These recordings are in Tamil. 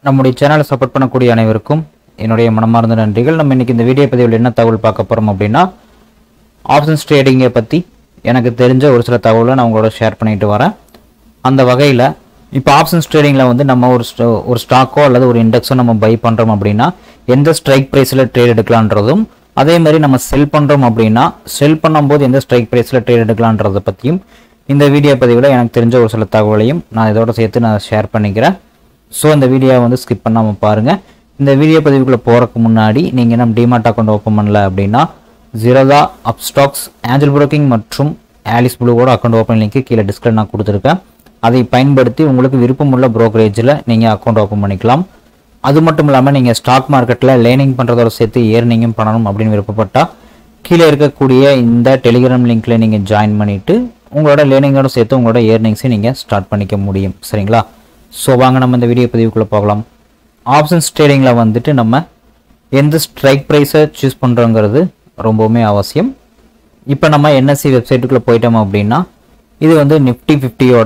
நம்முடைய சேனலை சப்போர்ட் பண்ணக்கூடிய அனைவருக்கும் என்னுடைய மனமார்ந்த நன்றிகள் நம்ம இன்னைக்கு இந்த வீடியோ பதிவில் என்ன தகவல் பார்க்க போகிறோம் அப்படின்னா ஆப்ஷன்ஸ் ட்ரேடிங்கை பற்றி எனக்கு தெரிஞ்ச ஒரு சில தகவலை நான் உங்களோட ஷேர் பண்ணிட்டு வரேன் அந்த வகையில் இப்போ ஆப்ஷன்ஸ் ட்ரேடிங்கில் வந்து நம்ம ஒரு ஸ்ட- ஒரு ஸ்டாக்கோ அல்லது ஒரு இண்டெக்ஸோ நம்ம பை பண்ணுறோம் அப்படின்னா எந்த ஸ்ட்ரைக் ப்ரைஸில் ட்ரேட் எடுக்கலான்றதும் அதே மாதிரி நம்ம செல் பண்ணுறோம் அப்படின்னா செல் பண்ணும்போது எந்த ஸ்ட்ரைக் ப்ரைஸில் ட்ரேட் எடுக்கலான்றதை பற்றியும் இந்த வீடியோ பதிவில் எனக்கு தெரிஞ்ச ஒரு சில தகவலையும் நான் இதோட சேர்த்து நான் ஷேர் பண்ணிக்கிறேன் ஸோ இந்த வீடியோவை வந்து ஸ்கிப் பண்ணாமல் பாருங்கள் இந்த வீடியோ பதிவுக்குள்ளே போகிறதுக்கு முன்னாடி நீங்கள் நம்ம டிமார்ட் அக்கௌண்ட் ஓப்பன் பண்ணல அப்படின்னா ஜீரோதா அப்ஸ்டாக்ஸ் ஆஞ்சல் புரோக்கிங் மற்றும் ஆலிஸ் ப்ளூவோட அக்கௌண்ட் ஓப்பன் லிங்க் கீழே டிஸ்கிரிப் நான் கொடுத்துருக்கேன் அதை பயன்படுத்தி உங்களுக்கு விருப்பமுள்ள ப்ரோக்கரேஜில் நீங்கள் அக்கௌண்ட் ஓப்பன் பண்ணிக்கலாம் அது மட்டும் இல்லாமல் நீங்கள் ஸ்டாக் மார்க்கெட்டில் லேர்னிங் பண்ணுறதோட சேர்த்து ஏர்னிங்கும் பண்ணணும் அப்படின்னு விருப்பப்பட்டால் கீழே இருக்கக்கூடிய இந்த டெலிகிராம் லிங்க்ல நீங்கள் ஜாயின் பண்ணிவிட்டு உங்களோட லேர்னிங்கோட சேர்த்து உங்களோட ஏர்னிங்ஸை நீங்கள் ஸ்டார்ட் பண்ணிக்க முடியும் சரிங்களா ஸோ வாங்க நம்ம இந்த வீடியோ பதிவுக்குள்ளே போகலாம் ஆப்ஷன்ஸ் ட்ரேடிங்கில் வந்துட்டு நம்ம எந்த ஸ்ட்ரைக் ப்ரைஸை சூஸ் பண்ணுறோங்கிறது ரொம்பவுமே அவசியம் இப்போ நம்ம என்எஸ்சி வெப்சைட்டுக்குள்ளே போயிட்டோம் அப்படின்னா இது வந்து நிஃப்டி ஃபிஃப்டியோட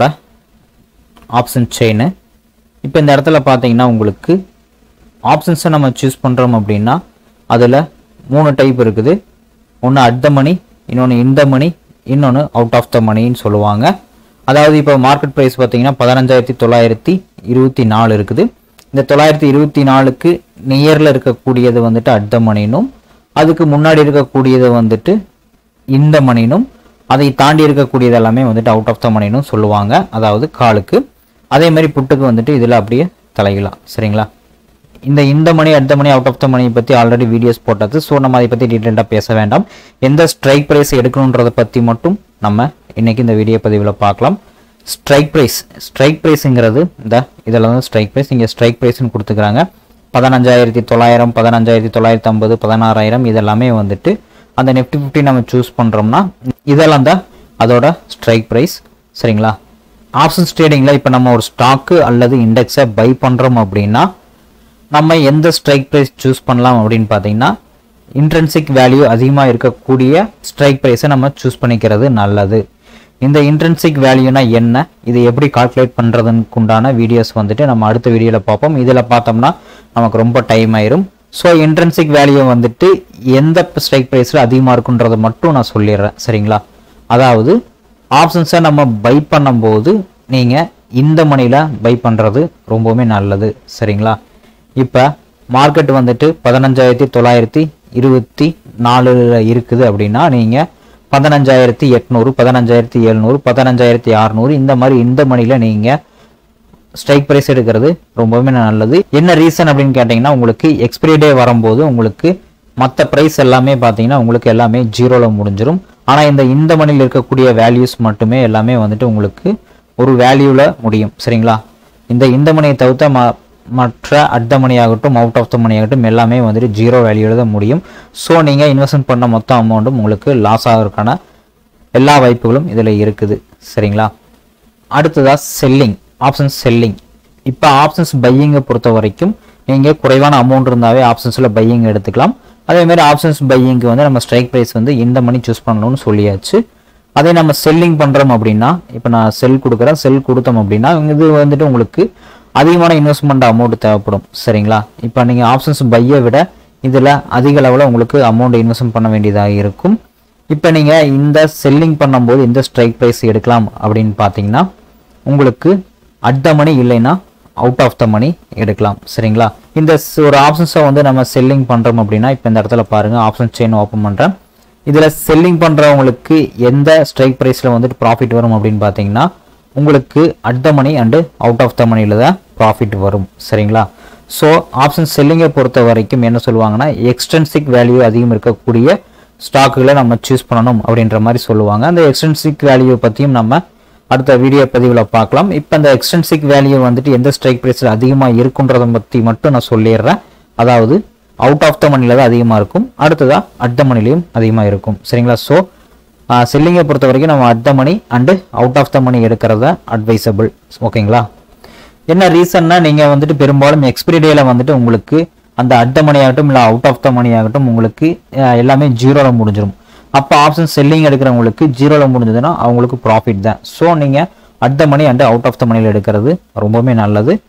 ஆப்ஷன் செயின் இப்போ இந்த இடத்துல பார்த்தீங்கன்னா உங்களுக்கு ஆப்ஷன்ஸை நம்ம சூஸ் பண்ணுறோம் அப்படின்னா அதில் மூணு டைப் இருக்குது ஒன்று அட் த மணி இன்னொன்று இந்த மணி இன்னொன்று அவுட் ஆஃப் த மணின்னு சொல்லுவாங்க அதாவது இப்போ மார்க்கெட் ப்ரைஸ் பார்த்தீங்கன்னா பதினஞ்சாயிரத்தி தொள்ளாயிரத்தி இருபத்தி நாலு இருக்குது இந்த தொள்ளாயிரத்தி இருபத்தி நாலுக்கு நியரில் இருக்கக்கூடியது வந்துட்டு அட் த மணினும் அதுக்கு முன்னாடி இருக்கக்கூடியது வந்துட்டு இந்த மணினும் அதை தாண்டி இருக்கக்கூடியது எல்லாமே வந்துட்டு அவுட் ஆஃப் த மணினும் சொல்லுவாங்க அதாவது காலுக்கு அதே மாதிரி புட்டுக்கு வந்துட்டு இதில் அப்படியே தலையலாம் சரிங்களா இந்த இந்த மணி அடுத்த மணி அவுட் ஆஃப் த மணி பற்றி ஆல்ரெடி வீடியோஸ் போட்டது ஸோ நம்ம அதை பற்றி டீட்டெயிலாக பேச வேண்டாம் எந்த ஸ்ட்ரைக் ப்ரைஸ் எடுக்கணுன்றதை பற்றி மட்டும் நம்ம இன்னைக்கு இந்த வீடியோ பதிவில் பார்க்கலாம் ஸ்ட்ரைக் ப்ரைஸ் ஸ்ட்ரைக் ப்ரைஸுங்கிறது இந்த இதில் வந்து ஸ்ட்ரைக் ப்ரைஸ் இங்கே ஸ்ட்ரைக் ப்ரைஸ்னு கொடுத்துக்கிறாங்க பதினஞ்சாயிரத்தி தொள்ளாயிரம் பதினஞ்சாயிரத்தி தொள்ளாயிரத்தி ஐம்பது பதினாறாயிரம் இதெல்லாமே வந்துட்டு அந்த நிஃப்டி ஃபிஃப்டி நம்ம சூஸ் பண்ணுறோம்னா இதெல்லாம் தான் அதோட ஸ்ட்ரைக் ப்ரைஸ் சரிங்களா ஆப்ஷன்ஸ் ட்ரேடிங்கில் இப்போ நம்ம ஒரு ஸ்டாக்கு அல்லது இண்டெக்ஸை பை பண்ணுறோம் அப்படின்னா நம்ம எந்த ஸ்ட்ரைக் ப்ரைஸ் சூஸ் பண்ணலாம் அப்படின்னு பார்த்தீங்கன்னா இன்ட்ரென்சிக் வேல்யூ அதிகமாக இருக்கக்கூடிய ஸ்ட்ரைக் ப்ரைஸை நம்ம சூஸ் பண்ணிக்கிறது நல்லது இந்த இன்ட்ரென்சிக் வேல்யூனா என்ன இது எப்படி கால்குலேட் பண்ணுறதுக்கு உண்டான வீடியோஸ் வந்துட்டு நம்ம அடுத்த வீடியோவில் பார்ப்போம் இதில் பார்த்தோம்னா நமக்கு ரொம்ப டைம் ஆயிரும் ஸோ இன்ட்ரென்சிக் வேல்யூ வந்துட்டு எந்த ஸ்ட்ரைக் ப்ரைஸில் அதிகமாக இருக்குன்றதை மட்டும் நான் சொல்லிடுறேன் சரிங்களா அதாவது ஆப்ஷன்ஸை நம்ம பை பண்ணும்போது நீங்கள் இந்த மணியில் பை பண்ணுறது ரொம்பவுமே நல்லது சரிங்களா இப்போ மார்க்கெட் வந்துட்டு பதினஞ்சாயிரத்தி தொள்ளாயிரத்தி இருபத்தி நாலுல இருக்குது அப்படின்னா நீங்கள் பதினஞ்சாயிரத்தி எட்நூறு பதினஞ்சாயிரத்தி எழுநூறு பதினஞ்சாயிரத்தி அறநூறு இந்த மாதிரி இந்த மணியில் நீங்கள் ஸ்ட்ரைக் ப்ரைஸ் எடுக்கிறது ரொம்பவுமே நல்லது என்ன ரீசன் அப்படின்னு கேட்டிங்கன்னா உங்களுக்கு எக்ஸ்பிரி டே வரும்போது உங்களுக்கு மற்ற ப்ரைஸ் எல்லாமே பார்த்தீங்கன்னா உங்களுக்கு எல்லாமே ஜீரோவில் முடிஞ்சிரும் ஆனால் இந்த இந்த மணியில் இருக்கக்கூடிய வேல்யூஸ் மட்டுமே எல்லாமே வந்துட்டு உங்களுக்கு ஒரு வேல்யூவில் முடியும் சரிங்களா இந்த இந்த மணியை தவிர்த்த ம மற்ற அட் த மணி ஆகட்டும் அவுட் ஆஃப் த மணி ஆகட்டும் எல்லாமே வந்துட்டு ஜீரோ வேல்யூவில் தான் முடியும் ஸோ நீங்கள் இன்வெஸ்ட்மெண்ட் பண்ண மொத்த அமௌண்ட்டும் உங்களுக்கு லாஸ் ஆகிறதுக்கான எல்லா வாய்ப்புகளும் இதில் இருக்குது சரிங்களா அடுத்ததாக செல்லிங் ஆப்ஷன்ஸ் செல்லிங் இப்போ ஆப்ஷன்ஸ் பையிங்கை பொறுத்த வரைக்கும் நீங்கள் குறைவான அமௌண்ட் இருந்தாவே ஆப்ஷன்ஸில் பையிங் எடுத்துக்கலாம் அதே மாதிரி ஆப்ஷன்ஸ் பையிங்க்கு வந்து நம்ம ஸ்ட்ரைக் ப்ரைஸ் வந்து இந்த மணி சூஸ் பண்ணணும்னு சொல்லியாச்சு அதே நம்ம செல்லிங் பண்ணுறோம் அப்படின்னா இப்போ நான் செல் கொடுக்குறேன் செல் கொடுத்தோம் அப்படின்னா இது வந்துட்டு உங்களுக்கு அதிகமான இன்வெஸ்ட்மெண்ட் அமௌண்ட் தேவைப்படும் சரிங்களா இப்போ நீங்கள் ஆப்ஷன்ஸ் பையை விட இதில் அதிக அளவில் உங்களுக்கு அமௌண்ட் இன்வெஸ்ட்மெண்ட் பண்ண வேண்டியதாக இருக்கும் இப்போ நீங்கள் இந்த செல்லிங் பண்ணும்போது எந்த ஸ்ட்ரைக் ப்ரைஸ் எடுக்கலாம் அப்படின்னு பார்த்தீங்கன்னா உங்களுக்கு அட் த மணி இல்லைன்னா அவுட் ஆஃப் த மணி எடுக்கலாம் சரிங்களா இந்த ஸ்- ஒரு ஆப்ஷன்ஸை வந்து நம்ம செல்லிங் பண்ணுறோம் அப்படின்னா இப்போ இந்த இடத்துல பாருங்கள் ஆப்ஷன் செயின் ஓப்பன் பண்ணுறேன் இதில் செல்லிங் பண்ணுறவங்களுக்கு எந்த ஸ்ட்ரைக் ப்ரைஸில் வந்துட்டு ப்ராஃபிட் வரும் அப்படின்னு பார்த்தீங்கன்னா உங்களுக்கு at the money and out of the மணியில் தான் ப்ராஃபிட் வரும் சரிங்களா ஸோ ஆப்ஷன் செல்லிங்கை பொறுத்த வரைக்கும் என்ன சொல்லுவாங்கன்னா எக்ஸ்டென்சிக் வேல்யூ அதிகம் இருக்கக்கூடிய ஸ்டாக்குகளை நம்ம சூஸ் பண்ணணும் அப்படின்ற மாதிரி சொல்லுவாங்க அந்த எக்ஸ்டென்சிக் வேல்யூ பற்றியும் நம்ம அடுத்த வீடியோ பதிவில் பார்க்கலாம் இப்போ அந்த எக்ஸ்டென்சிக் வேல்யூ வந்துட்டு எந்த ஸ்ட்ரைக் ப்ரைஸில் அதிகமாக இருக்குன்றதை பற்றி மட்டும் நான் சொல்லிடுறேன் அதாவது அவுட் ஆஃப் த மணியில் தான் அதிகமாக இருக்கும் அடுத்ததாக அட் த மணிலையும் அதிகமாக இருக்கும் சரிங்களா ஸோ செல்லிங்கை பொறுத்த வரைக்கும் நம்ம at the money and out of the money எடுக்கிறத அட்வைசபிள் ஓகேங்களா என்ன ரீசன்னா நீங்கள் வந்துட்டு பெரும்பாலும் எக்ஸ்பிரி டேல வந்துட்டு உங்களுக்கு அந்த அட் த மணி ஆகட்டும் இல்லை அவுட் ஆஃப் த மணி ஆகட்டும் உங்களுக்கு அஹ், எல்லாமே ஜீரோவில் முடிஞ்சிடும் அப்போ ஆப்ஷன் செல்லிங் எடுக்கிறவங்களுக்கு ஜீரோவில் முடிஞ்சதுன்னா அவங்களுக்கு ப்ராஃபிட் தான் ஸோ நீங்கள் at the money and out of the மணியில் எடுக்கிறது ரொம்பவுமே நல்லது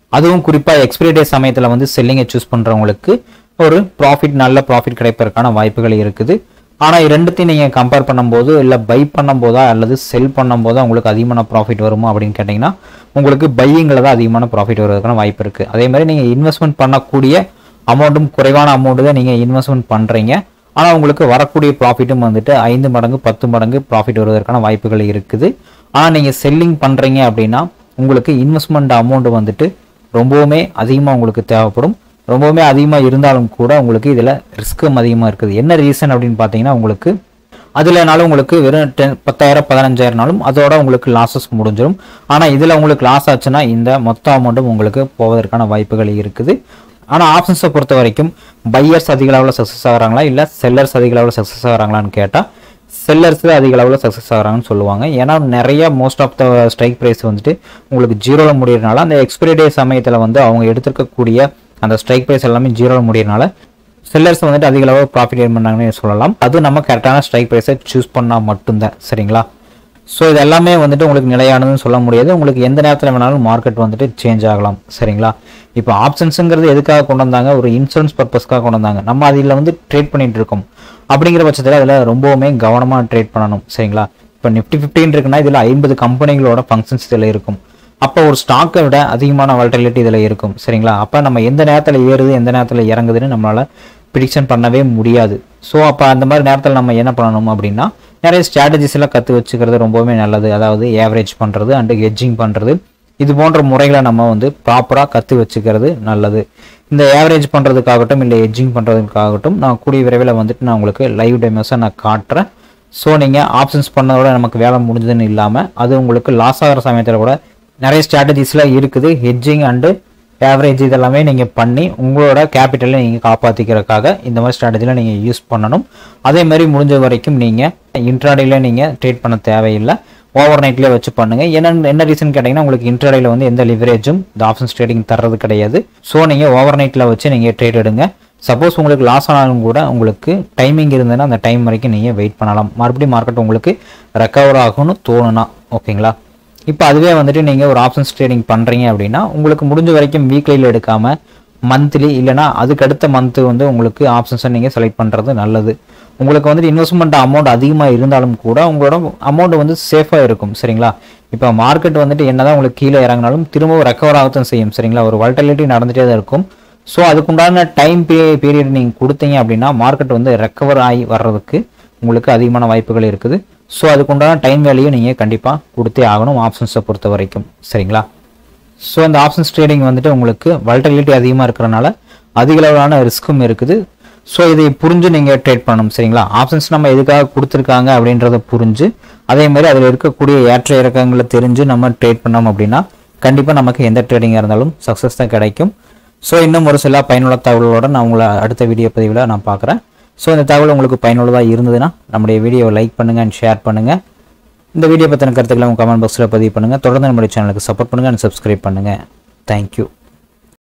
அதுவும் குறிப்பாக எக்ஸ்பிரி டே சமயத்தில் வந்து செல்லிங்கை சூஸ் பண்ணுறவங்களுக்கு ஒரு ப்ராஃபிட் நல்ல ப்ராஃபிட் கிடைப்பதற்கான வாய்ப்புகள் இருக்குது ஆனால் ரெண்டுத்தையும் நீங்கள் கம்பேர் பண்ணும்போது இல்லை பை பண்ணும்போதா அல்லது செல் பண்ணும்போதா உங்களுக்கு அதிகமான ப்ராஃபிட் வருமா அப்படின்னு கேட்டிங்கன்னா உங்களுக்கு பையிங்கில் தான் அதிகமான ப்ராஃபிட் வருவதற்கான வாய்ப்பு இருக்குது அதே மாதிரி நீங்கள் இன்வெஸ்ட்மெண்ட் பண்ணக்கூடிய அமௌண்ட்டும் குறைவான அமௌண்ட்டு தான் நீங்கள் இன்வெஸ்ட்மெண்ட் பண்ணுறீங்க ஆனால் உங்களுக்கு வரக்கூடிய ப்ராஃபிட்டும் வந்துட்டு ஐந்து மடங்கு பத்து மடங்கு ப்ராஃபிட் வருவதற்கான வாய்ப்புகள் இருக்குது ஆனால் நீங்கள் செல்லிங் பண்ணுறீங்க அப்படின்னா உங்களுக்கு இன்வெஸ்ட்மெண்ட் அமௌண்ட் வந்துட்டு ரொம்பவுமே அதிகமாக உங்களுக்கு தேவைப்படும் ரொம்பவுமே அதிகமாக இருந்தாலும் கூட உங்களுக்கு இதில் ரிஸ்க்கும் அதிகமாக இருக்குது என்ன ரீசன் அப்படின்னு பார்த்தீங்கன்னா உங்களுக்கு அதுலனாலும் உங்களுக்கு வெறும் டென் பத்தாயிரம் பதினஞ்சாயிரம்னாலும் அதோட உங்களுக்கு லாஸஸ் முடிஞ்சிடும் ஆனால் இதில் உங்களுக்கு லாஸ் ஆச்சுன்னா இந்த மொத்த அமௌண்ட்டும் உங்களுக்கு போவதற்கான வாய்ப்புகள் இருக்குது ஆனால் ஆப்ஷன்ஸை பொறுத்த வரைக்கும் பையர்ஸ் அதிக அளவில் சக்ஸஸ் ஆகிறாங்களா இல்லை செல்லர்ஸ் அதிக அளவில் சக்ஸஸ் ஆகிறாங்களான்னு கேட்டால் செல்லர்ஸ் அதிக அளவில் சக்ஸஸ் ஆகிறாங்கன்னு சொல்லுவாங்க ஏன்னா நிறைய most of the strike price வந்துட்டு உங்களுக்கு ஜீரோவில் முடியறதுனால அந்த எக்ஸ்பிரி டே சமயத்தில் வந்து அவங்க எடுத்திருக்கக்கூடிய அந்த ஸ்ட்ரைக் ப்ரைஸ் எல்லாமே ஜீரோவில் முடியறதுனால செல்லர்ஸ் வந்துட்டு அதிக அளவு ப்ராஃபிட் ஏர்ன் பண்ணாங்கன்னு சொல்லலாம் அது நம்ம கரெக்டான ஸ்ட்ரைக் ப்ரைஸை சூஸ் பண்ணால் மட்டும்தான் சரிங்களா ஸோ இது எல்லாமே வந்துட்டு உங்களுக்கு நிலையானதுன்னு சொல்ல முடியாது உங்களுக்கு எந்த நேரத்தில் வேணாலும் மார்க்கெட் வந்துட்டு சேஞ்ச் ஆகலாம் சரிங்களா இப்போ ஆப்ஷன்ஸுங்கிறது எதுக்காக கொண்டு வந்தாங்க ஒரு இன்சூரன்ஸ் பர்பஸ்க்காக கொண்டு வந்தாங்க நம்ம அதில் வந்து ட்ரேட் பண்ணிட்டு இருக்கோம் அப்படிங்கிற பட்சத்தில் அதில் ரொம்பவுமே கவனமாக ட்ரேட் பண்ணணும் சரிங்களா இப்போ நிஃப்டி ஃபிஃப்டின் இருக்குன்னா இதில் ஐம்பது கம்பெனிகளோட ஃபங்க்ஷன்ஸ் இதில் இருக்கும் அப்போ ஒரு ஸ்டாக்கை விட அதிகமான வால்டிலிட்டி இதில் இருக்கும் சரிங்களா அப்போ நம்ம எந்த நேரத்தில் ஏறுது எந்த நேரத்தில் இறங்குதுன்னு நம்மளால் ப்ரிடிக்ஷன் பண்ணவே முடியாது ஸோ அப்போ அந்த மாதிரி நேரத்தில் நம்ம என்ன பண்ணணும் அப்படின்னா நிறைய ஸ்ட்ராட்டஜிஸ் எல்லாம் கற்று வச்சுக்கிறது ரொம்பவுமே நல்லது அதாவது ஏவரேஜ் பண்ணுறது அண்டு ஹெட்ஜிங் பண்ணுறது இது போன்ற முறைகளை நம்ம வந்து ப்ராப்பராக கற்று வச்சுக்கிறது நல்லது இந்த ஏவரேஜ் பண்ணுறதுக்காகட்டும் இல்லை ஹெட்ஜிங் பண்ணுறதுக்காகட்டும் நான் கூடிய விரைவில் வந்துட்டு நான் உங்களுக்கு லைவ் டெமோஸாக நான் காட்டுறேன் ஸோ நீங்கள் ஆப்ஷன்ஸ் பண்ணதோட நமக்கு வேலை முடிஞ்சதுன்னு இல்லாமல் அது உங்களுக்கு லாஸ் ஆகிற சமயத்தில் கூட நிறைய ஸ்ட்ராட்டஜிஸ்லாம் இருக்குது ஹெட்ஜிங் அண்டு ஆவரேஜ் இதெல்லாமே நீங்கள் பண்ணி உங்களோட கேபிட்டலை நீங்கள் காப்பாற்றிக்கிறதுக்காக இந்த மாதிரி ஸ்ட்ராட்டஜியில் நீங்கள் யூஸ் பண்ணணும் அதே மாதிரி முடிஞ்ச வரைக்கும் நீங்கள் இன்ட்ராடேல நீங்கள் ட்ரேட் பண்ண தேவையில்லை ஓவர் நைட்லேயே வச்சு பண்ணுங்க என்ன என்ன ரீசன் கேட்டிங்கன்னா உங்களுக்கு இன்ட்ராடேல வந்து எந்த லிவரேஜும் இந்த ஆப்ஷன்ஸ் ட்ரேடிங் தர்றது கிடையாது ஸோ நீங்கள் ஓவர் நைட்டில் வச்சு நீங்கள் ட்ரேட் எடுங்க சப்போஸ் உங்களுக்கு லாஸ் ஆனாலும் கூட உங்களுக்கு டைமிங் இருந்ததுன்னா அந்த டைம் வரைக்கும் நீங்கள் வெயிட் பண்ணலாம் மறுபடியும் மார்க்கெட் உங்களுக்கு ரெக்கவர் ஆகும்னு தோணுனா ஓகேங்களா இப்போ அதுவே வந்துட்டு நீங்கள் ஒரு ஆப்ஷன்ஸ் ட்ரேடிங் பண்ணுறீங்க அப்படின்னா உங்களுக்கு முடிஞ்ச வரைக்கும் வீக்லியில் எடுக்காமல் மந்த்லி இல்லைனா அதுக்கு அடுத்த மந்த்து வந்து உங்களுக்கு ஆப்ஷன்ஸை நீங்கள் செலக்ட் பண்ணுறது நல்லது உங்களுக்கு வந்துட்டு இன்வெஸ்ட்மெண்ட் அமௌண்ட் அதிகமாக இருந்தாலும் கூட உங்களோட அமௌண்ட் வந்து சேஃபாக இருக்கும் சரிங்களா இப்போ மார்க்கெட் வந்துட்டு என்னதான் உங்களுக்கு கீழே இறங்கினாலும் திரும்பவும் ரெக்கவர் ஆகத்தான் செய்யும் சரிங்களா ஒரு வால்டிலிட்டி நடந்துகிட்டே தான் இருக்கும் ஸோ அதுக்குண்டான டைம் பீரியட் நீங்கள் கொடுத்தீங்க அப்படின்னா மார்க்கெட் வந்து ரெக்கவர் ஆகி வர்றதுக்கு உங்களுக்கு அதிகமான வாய்ப்புகள் இருக்குது ஸோ அதுக்குண்டான டைம் வேல்யூ நீங்கள் கண்டிப்பாக கொடுத்தே ஆகணும் ஆப்ஷன்ஸை பொறுத்த வரைக்கும் சரிங்களா ஸோ இந்த ஆப்ஷன்ஸ் ட்ரேடிங் வந்துட்டு உங்களுக்கு வால்டிலிட்டி அதிகமாக இருக்கிறனால அதிக அளவிலான ரிஸ்க்கும் இருக்குது ஸோ இதை புரிஞ்சு நீங்கள் ட்ரேட் பண்ணணும் சரிங்களா ஆப்ஷன்ஸ் நம்ம எதுக்காக கொடுத்துருக்காங்க அப்படின்றத புரிஞ்சு அதே மாதிரி அதில் இருக்கக்கூடிய ஏற்ற இறக்கங்களை தெரிஞ்சு நம்ம ட்ரேட் பண்ணோம் அப்படின்னா கண்டிப்பாக நமக்கு எந்த ட்ரேடிங்காக இருந்தாலும் சக்ஸஸ் தான் கிடைக்கும் ஸோ இன்னும் ஒரு சில பயனுள்ள தகவலோட நான் உங்களை அடுத்த வீடியோ பதிவில் நான் பார்க்குறேன் ஸோ இந்த தகவல் உங்களுக்கு பயனுள்ளதாக இருந்ததுன்னா நம்முடைய வீடியோவை லைக் பண்ணுங்கள் அண்ட் ஷேர் பண்ணுங்கள் இந்த வீடியோ பற்றின கருத்துக்களை உங்கள் கமெண்ட் பாக்ஸில் பதிவு பண்ணுங்கள் தொடர்ந்து நம்முடைய சேனலுக்கு சப்போர்ட் பண்ணுங்கள் அண்ட் சப்ஸ்கிரைப் பண்ணுங்கள் தேங்க்யூ